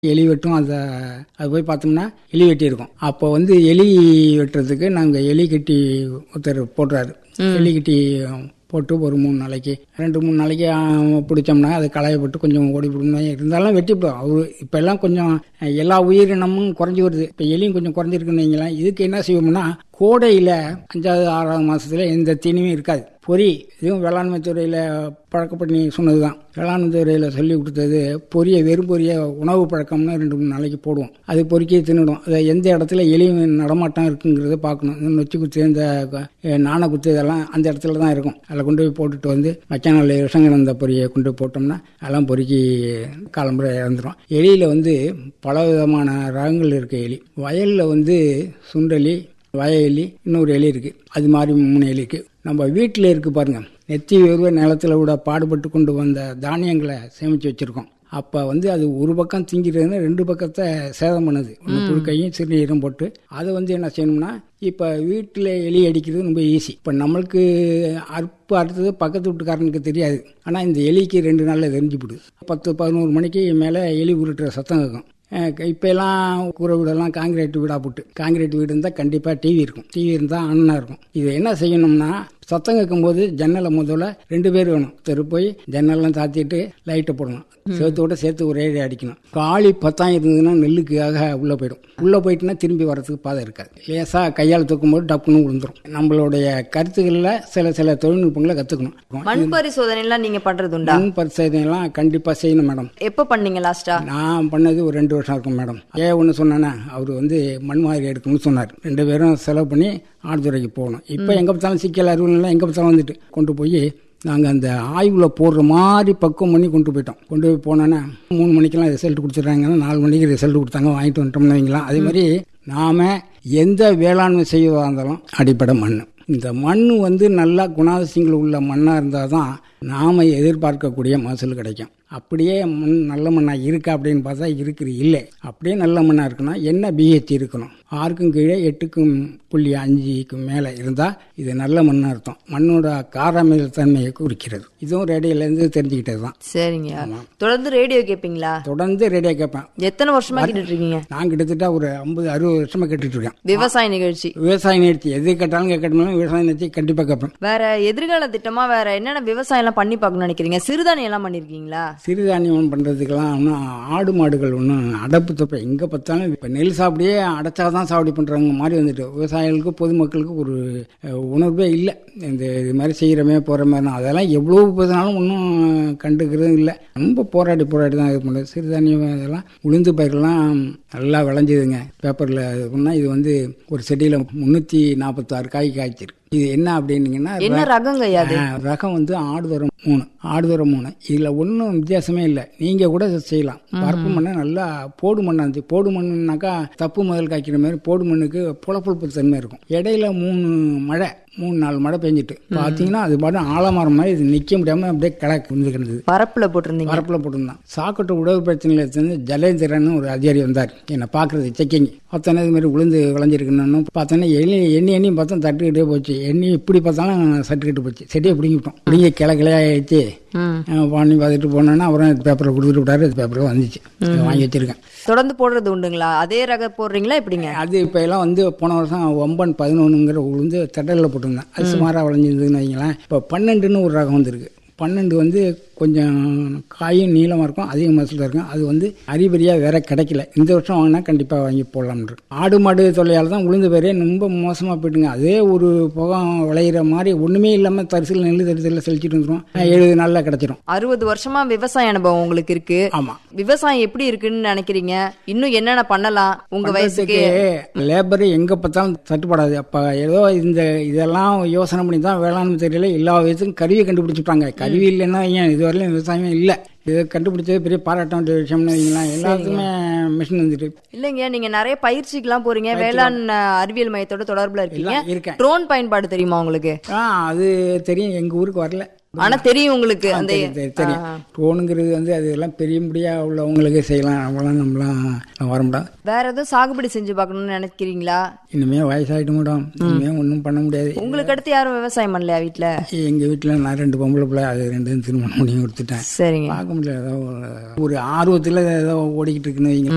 எலி வெட்டும் அதை அது போய் பார்த்தோம்னா எலி வெட்டி இருக்கும் அப்போ வந்து எலி வெட்டுறதுக்கு நாங்கள் எலி கட்டி ஒருத்தர் போடுறாரு எலி கட்டி போட்டு ஒரு மூணு நாளைக்கு ரெண்டு மூணு நாளைக்கு ஆ, பிடிச்சோம்னா அது களைய போட்டு கொஞ்சம் ஓடி விடணும் இருந்தாலும் வெட்டிவிடும் அவரு இப்போ எல்லாம் கொஞ்சம் எல்லா உயிரினமும் குறைஞ்சி வருது இப்போ எலியும் கொஞ்சம் குறைஞ்சிருக்குன்னு வைங்களேன் இதுக்கு என்ன செய்வோம்னா கோடையில் அஞ்சாவது ஆறாவது மாசத்துல எந்த தீனியும் இருக்காது பொறி இதுவும் வேளாண்மை துறையில் பழக்கப்பண்ணி சொன்னது தான் வேளாண்மை துறையில் சொல்லி கொடுத்தது பொரிய வெறும் பொரிய உணவு பழக்கம்னு ரெண்டு மூணு நாளைக்கு போடுவோம் அது பொறுக்கி தின்னுடும் அதை எந்த இடத்துல எலி நடமாட்டம் இருக்குங்கிறத பார்க்கணும் இந்த நொச்சி குத்து இந்த அஹ், நாண குத்து இதெல்லாம் அந்த இடத்துல தான் இருக்கும் அதில் கொண்டு போய் போட்டுட்டு வந்து மச்சானால் விஷங்கிழந்த பொரியை கொண்டு போய் போட்டோம்னா அதெல்லாம் பொறுக்கி காலம்புரை இறந்துடும் எலியில் வந்து பல விதமான ரகங்கள் இருக்கு எலி வயலில் வந்து சுண்டலி வய எலி இன்னொரு எலி இருக்கு அது மாதிரி மூணு எலி இருக்கு நம்ம வீட்டில் இருக்கு பாருங்க நெத்தி வேர்வை நிலத்துல விட பாடுபட்டு கொண்டு வந்த தானியங்களை சேமிச்சு வச்சிருக்கோம் அப்போ வந்து அது ஒரு பக்கம் திங்கிறதுன்னு ரெண்டு பக்கத்தை சேதம் பண்ணுது ஒன்று புழுக்கையும் சிறுநீரும் போட்டு அதை வந்து என்ன செய்யணும்னா இப்போ வீட்டில் எலி அடிக்கிறது ரொம்ப ஈஸி இப்போ நம்மளுக்கு அறுப்பு அறுத்தது பக்கத்து வீட்டுக்காரனுக்கு தெரியாது ஆனால் இந்த எலிக்கு ரெண்டு நாளில் தெரிஞ்சுவிடுது பத்து பதினோரு மணிக்கு மேலே எலி உருட்டுற சத்தம் கேட்கும் இப்போ எல்லாம் கூரை வீடெல்லாம் காங்கிரீட் வீடாக போட்டு காங்கிரீட் வீடு இருந்தால் கண்டிப்பாக டிவி இருக்கும் டிவி இருந்தால் அண்ணா இருக்கும் இது என்ன செய்யணும்னா சத்தம் கேட்கும்போது ஜன்னலை முதல்ல ரெண்டு பேர் வேணும் தெரு போய் ஜன்னல்லாம் தாத்திட்டு லைட்டை போடணும் சேர்த்தோட சேர்த்து ஒரே அடி அடிக்கணும் காளி பத்தாம் இருந்ததுன்னா நெல்லுக்காக உள்ளே போயிடும் உள்ளே போயிட்டுனா திரும்பி வர்றதுக்கு பாதை இருக்காது லேசாக கையால் தூக்கும்போது டப்புன்னு விழுந்துரும் நம்மளுடைய கருத்துக்களில் சில சில தொழில்நுட்பங்களை கற்றுக்கணும் மண் பரிசோதனை எல்லாம் நீங்க பண்றது உண்டா மண் பரிசோதனைலாம் கண்டிப்பாக செய்யணும் மேடம் எப்ப பண்ணீங்க லாஸ்டா நான் பண்ணது ஒரு ரெண்டு வருஷம் இருக்கும் மேடம் ஏன் ஒன்று சொன்னேன்னா அவர் வந்து மண் மாதிரி எடுக்கணும்னு சொன்னார் ரெண்டு பேரும் செலவு பண்ணி ஆடுதுறைக்கு போகணும் இப்போ எங்கே பார்த்தாலும் சிக்கல் அறுவலாம் எங்கே பார்த்தாலும் வந்துட்டு கொண்டு போய் நாங்கள் அந்த ஆய்வில் போடுற மாதிரி பக்குவம் பண்ணி கொண்டு போயிட்டோம் கொண்டு போய் போனோன்னா மூணு மணிக்கெல்லாம் ரிசல்ட் கொடுத்துட்றாங்கன்னா நாலு மணிக்கு ரிசல்ட் கொடுத்தாங்க வாங்கிட்டு வந்துட்டோம்னு வைங்களா அதே மாதிரி நாம் எந்த வேளாண்மை செய்வதாக இருந்தாலும் அடிப்படை மண் இந்த மண் வந்து நல்லா குணாதிசயங்கள் உள்ள மண்ணாக இருந்தால் தான் நாம் எதிர்பார்க்கக்கூடிய மகசூல் கிடைக்கும் அப்படியே மண் நல்ல மண்ணாக இருக்கா அப்படின்னு பார்த்தா இருக்குது இல்லை அப்படியே நல்ல மண்ணாக இருக்குன்னா என்ன பிஹெச் இருக்கணும் ஆறுக்கும் கீழே எட்டுக்கும் புள்ளி அஞ்சுக்கும் மேலே இருந்தால் இது நல்ல மண்ணாக அர்த்தம் மண்ணோட காரமில் தன்மையை குறிக்கிறது இதுவும் ரேடியோலேருந்து தெரிஞ்சுக்கிட்டது தான் சரிங்க தொடர்ந்து ரேடியோ கேப்பீங்களா தொடர்ந்து ரேடியோ கேட்பேன் எத்தனை வருஷமா கேட்டுட்டு இருக்கீங்க நான் கிட்டத்தட்ட ஒரு ஐம்பது அறுபது வருஷமாக கேட்டுட்டு இருக்கேன் விவசாய நிகழ்ச்சி விவசாய நிறுத்தி எது கேட்டாலும் கேட்கணும் விவசாய நிறுத்தி கண்டிப்பாக கேட்பேன் வேற எதிர்கால திட்டமா வேற என்னென்ன விவசாயம் எல்லாம் பண்ணி பார்க்கணும்னு நினைக்கிறீங்க சிறுதானியம் எல்லாம் பண்ணிருக்கீங்களா சிறுதானியம் பண்ணுறதுக்கெல்லாம் ஒன்றும் ஆடு மாடுகள் ஒன்றும் அடப்பு தப்ப எங்கே பார்த்தாலும் இப்போ நெல் சாப்பிடியே அடைச்சாதான் சாவடி பண்ணுறாங்க மாதிரி வந்துட்டு விவசாயிகளுக்கு பொதுமக்களுக்கு ஒரு அஹ், உணர்வே இல்லை இந்த இது மாதிரி செய்கிறமே போகிற மாதிரி அதெல்லாம் எவ்வளோ பேசினாலும் ஒன்றும் கண்டுக்கிறதும் இல்லை ரொம்ப போராடி போராடி தான் இது பண்ணுறது சிறுதானியம் இதெல்லாம் உளுந்து பயிரெல்லாம் நல்லா விளைஞ்சுதுங்க பேப்பரில் இது பண்ணால் இது வந்து ஒரு செடியில் முந்நூற்றி நாற்பத்தாறு காய் காய்ச்சிருக்கு இது என்ன அப்படின்னீங்கன்னா என்ன ரகங்க ஐயா அது ஆ, ரகம் வந்து ஆடுதரம் மூணு ஆடுதரம் மூணு இதில் ஒன்றும் வித்தியாசமே இல்லை நீங்கள் கூட இதை செய்யலாம் பருப்பு மண்ணை நல்லா போடு மண்ணா இருந்துச்சு போடு மண்ணுனாக்கா தப்பு முதல் காய்க்கிற மாதிரி போடு மண்ணுக்கு புலப்புழப்பு தன்மை இருக்கும் இடையில மூணு மழை மூணு நாலு மழை பெஞ்சிட்டு பார்த்தீங்கன்னா அது பாட்டு ஆலமரம் மாதிரி இது நிற்க முடியாமல் அப்படியே கிடக்கு வந்து கிடந்தது பரப்புல போட்டிருந்தீங்க பரப்பில் போட்டிருந்தான் சாக்கட்டு உடவு பிரச்சனையில் இருந்து ஜலேந்திரன் ஒரு அதிகாரி வந்தார் என்னை பார்க்கறது செக்கிங் பார்த்தோன்னே இது மாதிரி உளுந்து விளைஞ்சிருக்கணும்னு பார்த்தோன்னே எண்ணி எண்ணி எண்ணி பார்த்தா தட்டுக்கிட்டே போச்சு எண்ணி இப்படி பார்த்தாலும் சட்டுக்கிட்டு போச்சு செடியை பிடிங்கிட்டோம் பிடிங்க கிளை கிளையாயிடுச்சு ம். பண்ணி பார்த்துட்டு போனோன்னா அப்புறம் பேப்பரில் கொடுத்துட்டு விட்டாரு பேப்பரில் வந்துச்சு இதை வாங்கி வச்சிருக்கேன் தொடர்ந்து போடுறது உண்டுங்களா அதே ரக போடுறீங்களா எப்படிங்க அது இப்போ எல்லாம் வந்து போன வருஷம் ஒம்பன் பதினொன்றுங்கிற உளுந்து தட்டலில் போட்டிருந்தேன் அது சுமாராக விளைஞ்சிருந்ததுன்னு வைங்களேன் இப்போ பன்னெண்டுன்னு ஒரு ரகம் வந்திருக்கு பன்னெண்டு வந்து கொஞ்சம் காயும் நீளமாக இருக்கும் அதிக மசூலாக இருக்கும் அது வந்து அரிபரியாக வேற கிடைக்கல இந்த வருஷம் வாங்கினா கண்டிப்பாக வாங்கி போடலாம்னு ஆடு மாடு தொல்லையால் தான் உளுந்து பேரே ரொம்ப மோசமாக போயிட்டுங்க அதே ஒரு புகம் விளையிற மாதிரி ஒன்றுமே இல்லாமல் தரிசில் நெல் தரிசில் செழிச்சிட்டு வந்துடும் எழுபது நாளில் கிடச்சிரும் அறுபது வருஷமா விவசாய அனுபவம் உங்களுக்கு இருக்கு ஆமாம் விவசாயம் எப்படி இருக்குன்னு நினைக்கிறீங்க இன்னும் என்னென்ன பண்ணலாம் உங்க வயசுக்கு லேபர் எங்க பார்த்தாலும் தட்டுப்படாது அப்ப ஏதோ இந்த இதெல்லாம் யோசனை பண்ணி தான் வேளாண்மை துறையில எல்லா விதத்துக்கும் கருவியை கண்டுபிடிச்சிட்டாங்க கருவி இல்லைன்னா ஏன் இதுவரையிலும் விவசாயமே இல்லை இதை கண்டுபிடிச்சது பெரிய பாராட்ட வேண்டிய விஷயம்னு வைங்களேன் எல்லாத்துக்குமே மிஷின் வந்துட்டு இல்லைங்க நீங்க நிறைய பயிற்சிக்கெல்லாம் போறீங்க வேளாண் அஹ், அறிவியல் மையத்தோட தொடர்புல இருக்கீங்க எல்லாம் இருக்கேன் ட்ரோன் பயன்பாடு தெரியுமா உங்களுக்கு ஆ அது தெரியும் எங்க ஊருக்கு வரல ஆனா தெரியும் உங்களுக்கு அந்த தெரியும், தெரியும், தெரியும் ட்ரோனுங்கிறது வந்து அது எல்லாம் பெரிய முடியா உள்ளவங்களுக்கு செய்யலாம் நம்மளாம் நம்மளாம் வர முடியாது வேற எதுவும் சாகுபடி செஞ்சு பார்க்கணும்னு நினைக்கிறீங்களா இனிமே வயசாயிட்டு மேடம் இனிமே ஒன்றும் பண்ண முடியாது உங்களுக்கு அடுத்து யாரும் விவசாயம் பண்ணலையா வீட்ல எங்க வீட்டுல நான் ரெண்டு பொம்பளை பிள்ளை அது ரெண்டும் திருமணம் பண்ணி கொடுத்துட்டேன் சரிங்க பார்க்க முடியல ஏதோ ஒரு- ஒரு ஆர்வத்தில் ஏதோ ஓடிக்கிட்டு இருக்குன்னு வைங்க